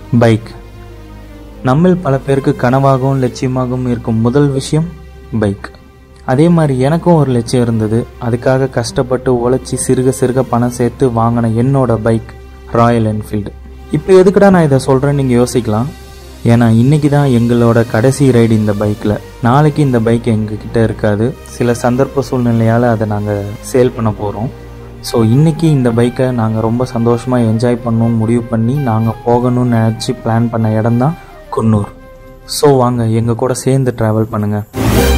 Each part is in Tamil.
பைக் நம்மில் பல பேருக்கு கனவாகவும் லட்சியமாகவும் இருக்கும் முதல் விஷயம் பைக் அதே மாதிரி எனக்கும் ஒரு லட்சியம் இருந்தது அதுக்காக கஷ்டப்பட்டு உழைச்சி சிறுக சிறுக பணம் சேர்த்து வாங்கின என்னோட பைக் ராயல் என்ஃபீல்டு இப்போ எதுக்குடா நான் இதை சொல்கிறேன்னு நீங்கள் யோசிக்கலாம் ஏன்னா இன்னைக்கு தான் எங்களோட கடைசி ரைடு இந்த பைக்கில் நாளைக்கு இந்த பைக் எங்ககிட்ட இருக்காது சில சந்தர்ப்ப சூழ்நிலையால் அதை நாங்கள் சேல் பண்ண போகிறோம் ஸோ இன்னைக்கு இந்த பைக்கை நாங்கள் ரொம்ப சந்தோஷமாக என்ஜாய் பண்ணணும்னு முடிவு பண்ணி நாங்கள் போகணும்னு நினச்சி பிளான் பண்ண இடம் தான் குன்னூர் ஸோ வாங்க எங்கள் கூட சேர்ந்து ட்ராவல் பண்ணுங்கள்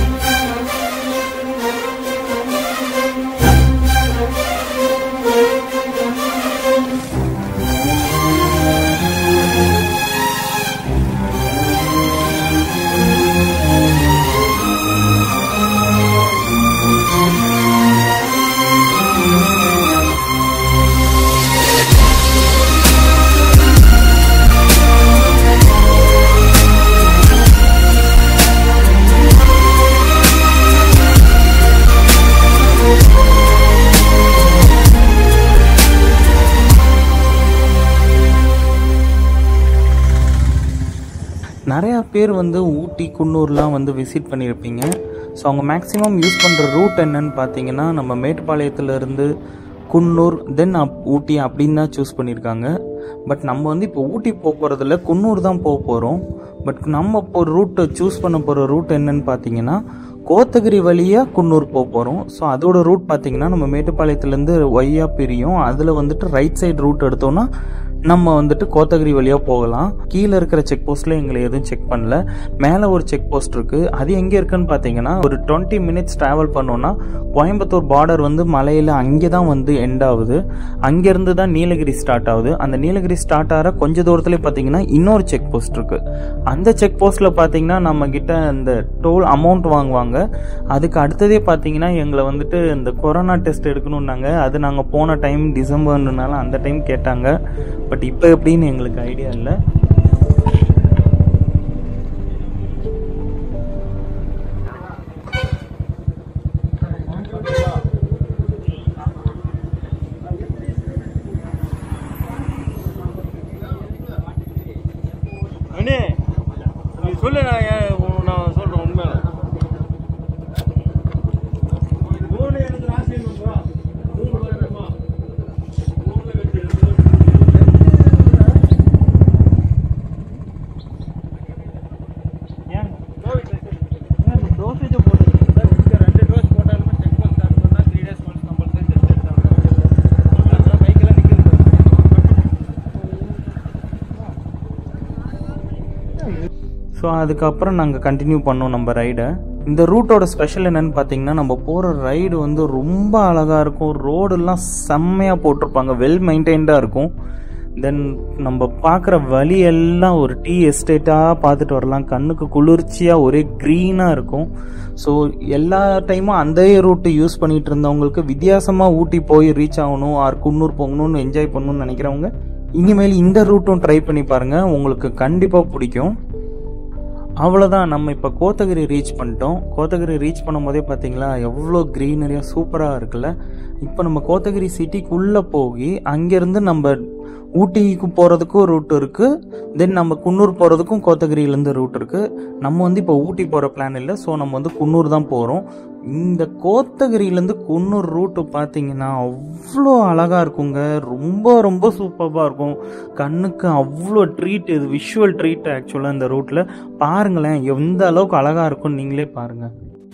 நிறையா பேர் வந்து ஊட்டி குன்னூர்லாம் வந்து விசிட் பண்ணியிருப்பீங்க ஸோ அவங்க மேக்ஸிமம் யூஸ் பண்ணுற ரூட் என்னன்னு பார்த்தீங்கன்னா நம்ம மேட்டுப்பாளையத்துலேருந்து குன்னூர் தென் அப் ஊட்டி அப்படின்னு தான் சூஸ் பண்ணியிருக்காங்க பட் நம்ம வந்து இப்போ ஊட்டி போக போகிறதில்ல குன்னூர் தான் போக போகிறோம் பட் நம்ம இப்போ ரூட்டை சூஸ் பண்ண போகிற ரூட் என்னன்னு பார்த்தீங்கன்னா கோத்தகிரி வழியாக குன்னூர் போக போகிறோம் ஸோ அதோட ரூட் பார்த்தீங்கன்னா நம்ம மேட்டுப்பாளையத்துலேருந்து ஒய்யா பிரியும் அதில் வந்துட்டு ரைட் சைடு ரூட் எடுத்தோம்னா நம்ம வந்துட்டு கோத்தகிரி வழியாக போகலாம் கீழே இருக்கிற செக் போஸ்ட்டில் எங்களை எதுவும் செக் பண்ணல மேலே ஒரு செக் போஸ்ட் இருக்குது அது எங்கே இருக்குன்னு பார்த்தீங்கன்னா ஒரு டுவெண்ட்டி மினிட்ஸ் ட்ராவல் பண்ணோன்னா கோயம்புத்தூர் பார்டர் வந்து மலையில் அங்கே தான் வந்து எண்ட் ஆகுது அங்கேருந்து தான் நீலகிரி ஸ்டார்ட் ஆகுது அந்த நீலகிரி ஸ்டார்ட் ஆகிற கொஞ்ச தூரத்துலேயே பார்த்தீங்கன்னா இன்னொரு செக் போஸ்ட் இருக்குது அந்த செக் போஸ்ட்டில் பார்த்தீங்கன்னா நம்ம கிட்ட அந்த டோல் அமௌண்ட் வாங்குவாங்க அதுக்கு அடுத்ததே பார்த்தீங்கன்னா எங்களை வந்துட்டு இந்த கொரோனா டெஸ்ட் எடுக்கணும்னாங்க அது நாங்கள் போன டைம் டிசம்பர்னால அந்த டைம் கேட்டாங்க பட் இப்போ எப்படின்னு எங்களுக்கு ஐடியா இல்லை அண்ணே நீ சொல்லு நான் ஏன் உ- நான் சொல்றேன் உண்மையில மூணு எனக்கு லாஸ்ட் டைம் மூணு வருஷமா மூணு வெச்சு டோசேஜை போட்டு ரெண்டு டோஸ் போட்டாலுமே செக் போஸ்ட் ஸ்டார்ட் பண்ணா three days once compulsory test எடுத்தாங்க பைக்கெல்லாம் நிற்கிறது ஸோ அதுக்கப்புறம் நாங்கள் கண்டினியூ பண்ணோம் நம்ம ரைடை இந்த ரூட்டோட ஸ்பெஷல் என்னன்னு பார்த்தீங்கன்னா நம்ம போகிற ரைடு வந்து ரொம்ப அழகாக இருக்கும் ரோடெல்லாம் செம்மையாக போட்டிருப்பாங்க வெல் மெயின்டைன்டாக இருக்கும் தென் நம்ம பார்க்குற வழி எல்லாம் ஒரு டீ எஸ்டேட்டாக பார்த்துட்டு வரலாம் கண்ணுக்கு குளிர்ச்சியாக ஒரே க்ரீனாக இருக்கும் ஸோ எல்லா டைமும் அந்த ரூட்டு யூஸ் பண்ணிட்டு இருந்தவங்களுக்கு வித்தியாசமாக ஊட்டி போய் ரீச் ஆகணும் ஆர் குன்னூர் போகணும்னு என்ஜாய் பண்ணணும்னு நினைக்கிறவங்க இனிமேல் இந்த ரூட்டும் ட்ரை பண்ணி பாருங்கள் உங்களுக்கு கண்டிப்பாக பிடிக்கும் அவ்வளோதான் நம்ம இப்போ கோத்தகிரி ரீச் பண்ணிட்டோம் கோத்தகிரி ரீச் பண்ணும்போதே பார்த்தீங்களா எவ்வளோ க்ரீனரியாக சூப்பராக இருக்குல்ல இப்போ நம்ம கோத்தகிரி சிட்டிக்குள்ளே போய் அங்கேருந்து நம்ம ஊட்டிக்கு போகிறதுக்கும் ரூட் இருக்குது தென் நம்ம குன்னூர் போகிறதுக்கும் கோத்தகிரியிலேருந்து ரூட் இருக்குது நம்ம வந்து இப்போ ஊட்டி போகிற பிளான் இல்லை ஸோ நம்ம வந்து குன்னூர் தான் போகிறோம் இந்த கோத்தகிரியிலேருந்து குன்னூர் ரூட்டு பார்த்தீங்கன்னா அவ்வளோ அழகாக இருக்குங்க ரொம்ப ரொம்ப சூப்பராக இருக்கும் கண்ணுக்கு அவ்வளோ ட்ரீட் இது விஷுவல் ட்ரீட் ஆக்சுவலாக இந்த ரூட்டில் பாருங்களேன் எந்த அளவுக்கு அழகாக இருக்கும்னு நீங்களே பாருங்கள்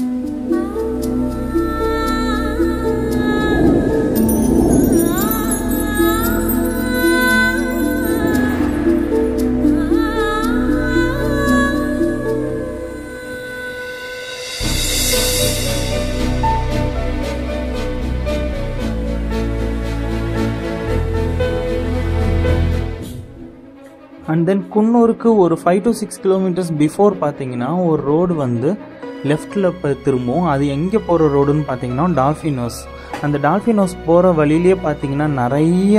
அண்ட் தென் குன்னூருக்கு ஒரு five to six kilometres before பார்த்தீங்கன்னா ஒரு ரோடு வந்து லெஃப்டில் இப்போ திரும்பும் அது எங்கே போகிற ரோடுன்னு பார்த்தீங்கன்னா டால்ஃபினோஸ் அந்த டால்ஃபினோஸ் போகிற வழியிலே பார்த்தீங்கன்னா நிறைய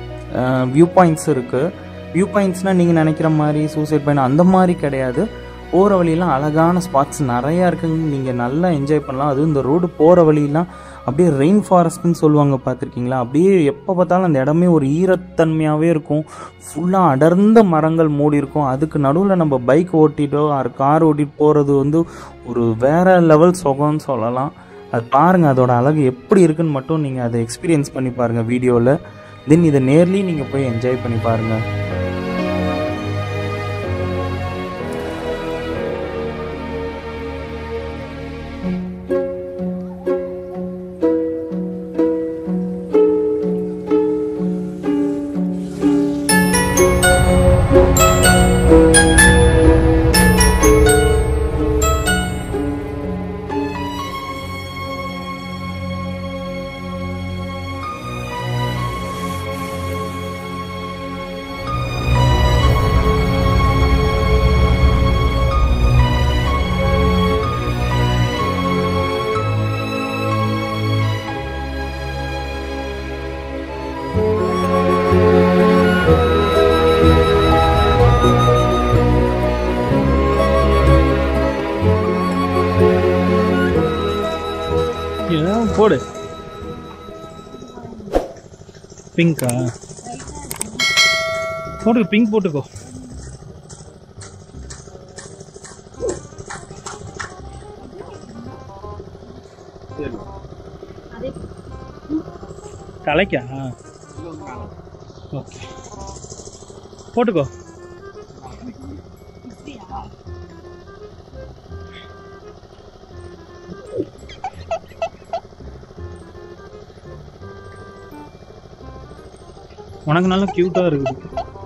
வியூ பாயிண்ட்ஸ் இருக்குது வியூ பாயிண்ட்ஸ்னால் நீங்கள் நினைக்கிற மாதிரி சூசைட் பாயிண்ட் அந்த மாதிரி கிடையாது போகிற வழியெல்லாம் அழகான ஸ்பாட்ஸ் நிறையா இருக்குங்க நீங்கள் நல்லா என்ஜாய் பண்ணலாம் அதுவும் இந்த ரோடு போகிற வழியெல்லாம் அப்படியே ரெயின் ஃபாரஸ்ட்னு சொல்லுவாங்க பார்த்துருக்கீங்களா அப்படியே எப்போ பார்த்தாலும் அந்த இடமே ஒரு ஈரத்தன்மையாகவே இருக்கும் ஃபுல்லாக அடர்ந்த மரங்கள் மூடி இருக்கும் அதுக்கு நடுவில் நம்ம பைக் ஓட்டிட்டோ ஆர் கார் ஓட்டிட்டு போகிறது வந்து ஒரு வேற லெவல் சுகம்னு சொல்லலாம் அது பாருங்கள் அதோட அழகு எப்படி இருக்குன்னு மட்டும் நீங்கள் அதை எக்ஸ்பீரியன்ஸ் பண்ணி பாருங்கள் வீடியோவில் தென் இதை நேர்லி நீங்கள் போய் என்ஜாய் பண்ணி பாருங்கள் இதான் போடு பிங்கா போட்டுக்கோ பிங்க் போட்டுக்கோ தலைக்கா ஓகே போட்டுக்கோ உனக்கு நல்லா க்யூட்டாக இருக்குது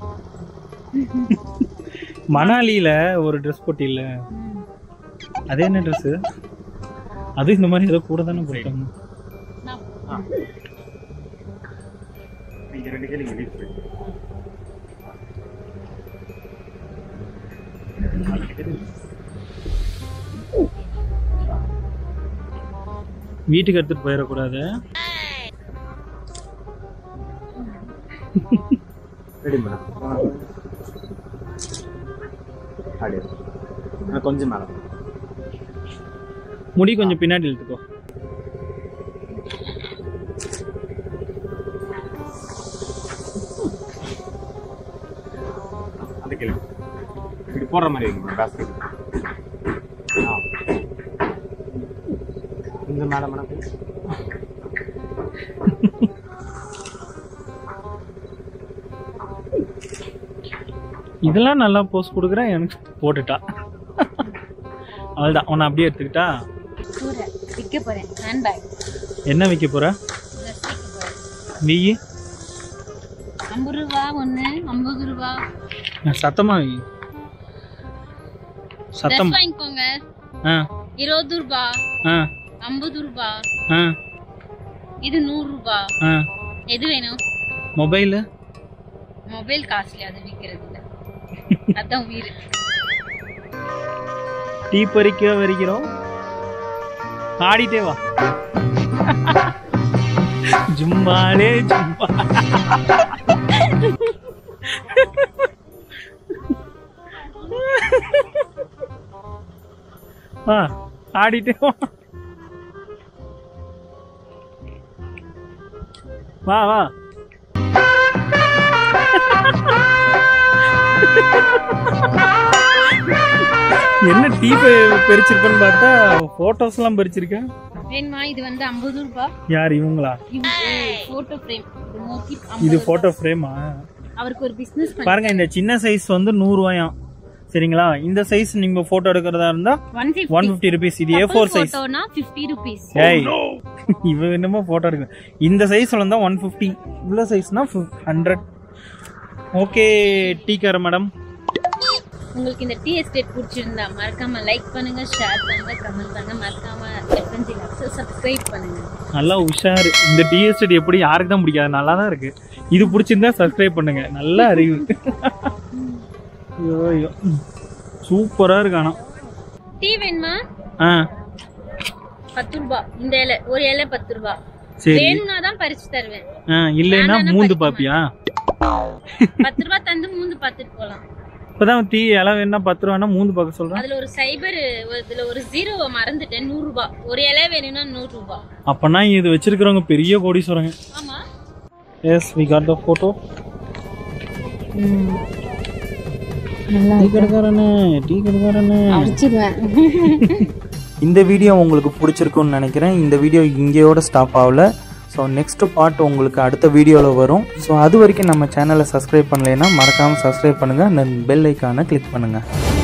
மணாலியில் ஒரு ட்ரெஸ் போட்டியில் அது என்ன ட்ரெஸ்ஸு அது இந்த மாதிரி ஏதோ கூட தானே போட்டாங்க வீட்டுக்கு எடுத்துட்டு போயிடக்கூடாது ரெடி மேடம் அப்படியே நான் கொஞ்சம் மேடம் முடி கொஞ்சம் பின்னாடி இழுத்துக்கோ அந்த கிளம்பி இப்படி போடுற மாதிரி இருக்கு பேஸ்கெட் ஆ கொஞ்சம் மேடம் மேடம் please. இதெல்லாம் நல்லா போஸ்ட் கொடுக்குறேன் எனக்கு போட்டுட்டா அவள்தான் உன்னை அப்படியே எடுத்துக்கிட்டா போறேன் விற்க போறேன் ஹேண்ட்பேக் என்ன விற்க போற ட்ரெஸ் விற்க போறேன் நீ ஐம்பது ரூபா ஒன்று ஐம்பது ரூபா சத்தமா வை சத்தம் ட்ரெஸ் வாங்கிக்கோங்க ஆ இருபது ரூபா ஆ ஐம்பது ரூபா ஆ இது நூறு ரூபா ஆ எது வேணும் மொபைலு மொபைல் காஸ்ட்லி அது விற்கிறது இல்ல அதான் உயிர் டீ பறிக்க வரிக்கிறோம் ஆடிட்டே வா ஜும்பாலே ஜும்பா வா ஆடிட்டே வா வா வா என்ன டீ பறிச்சிருப்பேன்னு பார்த்தா போட்டோஸ் எல்லாம் பறிச்சிருக்கேன் வேணுமா இது வந்து ஐம்பது ரூபா யார் இவங்களா இது போட்டோ ஃப்ரேம் நோக்கி இது போட்டோ ஃப்ரேமா அவருக்கு ஒரு பிசினஸ் பாருங்க இந்த சின்ன சைஸ் வந்து நூறு ரூபாயாம் சரிங்களா இந்த சைஸ் நீங்க போட்டோ எடுக்கிறதா இருந்தா ஒன் ஒன் பிப்டி ருபீஸ் இது ஏ ஃபோர் சைஸ் போட்டோனா ஃபிஃப்டி ருபீஸ் ஏய் இவ என்னமோ போட்டோ எடுக்க இந்த சைஸ்ல இருந்தா ஒன் ஃபிஃப்டி இவ்வளோ சைஸ்னா ஹண்ட்ரட் ஓகே டீக்கார மேடம் உங்களுக்கு இந்த டீ எஸ்டேட் பிடிச்சிருந்தா மறக்காம லைக் பண்ணுங்க ஷேர் பண்ணுங்க கமெண்ட் பண்ணுங்க மறக்காம எஃப்என்ஜி லாக்ஸை சப்ஸ்கிரைப் பண்ணுங்க நல்லா உஷாரு இந்த டீ எஸ்டேட் எப்படி யாருக்கு தான் பிடிக்காது நல்லா தான் இருக்கு இது பிடிச்சிருந்தா சப்ஸ்கிரைப் பண்ணுங்க நல்ல அறிவு ஐயோ ஐயோ சூப்பரா இருக்கு ஆனா டீ வேணுமா ஆ பத்து ரூபா இந்த இலை ஒரு இலை பத்து ரூபா சரி வேணும்னா தான் பறிச்சு தருவேன் ஆ இல்லைன்னா வேண்டாம்னா மூந்து பறிக்க பாப்பியா பத்து ரூபா தந்து மூந்து பார்த்துட்டு போலாம் இப்பதான் டீ இலை வேணா பத்து ரூபான்னா மூணு பார்க்க சொல்றேன் அதுல ஒரு சைபர் இதுல ஒரு ஜீரோவை மறந்துட்டேன் நூறு ரூபாய் ஒரு இலை வேணும்னா நூறு ரூபாய் அப்பனா இது வச்சிருக்கிறவங்க பெரிய கோடீஸ்வரங்க ஆமா yes we got the photo நல்லா டீ கடைக்காரனே டீ கடைக்காரனே அடிச்சிடுவேன் இந்த வீடியோ உங்களுக்கு பிடிச்சிருக்குன்னு நினைக்கிறேன் இந்த வீடியோ இங்கேயோட ஸ்டாப் ஆகல ஸோ நெக்ஸ்ட் பார்ட் உங்களுக்கு அடுத்த வீடியோவில் வரும் ஸோ அது வரைக்கும் நம்ம சேனலை சப்ஸ்கிரைப் பண்ணலைன்னா மறக்காமல் சப்ஸ்கிரைப் பண்ணுங்கள் அந்த பெல் ஐக்கானை கிளிக் பண்ணுங்கள்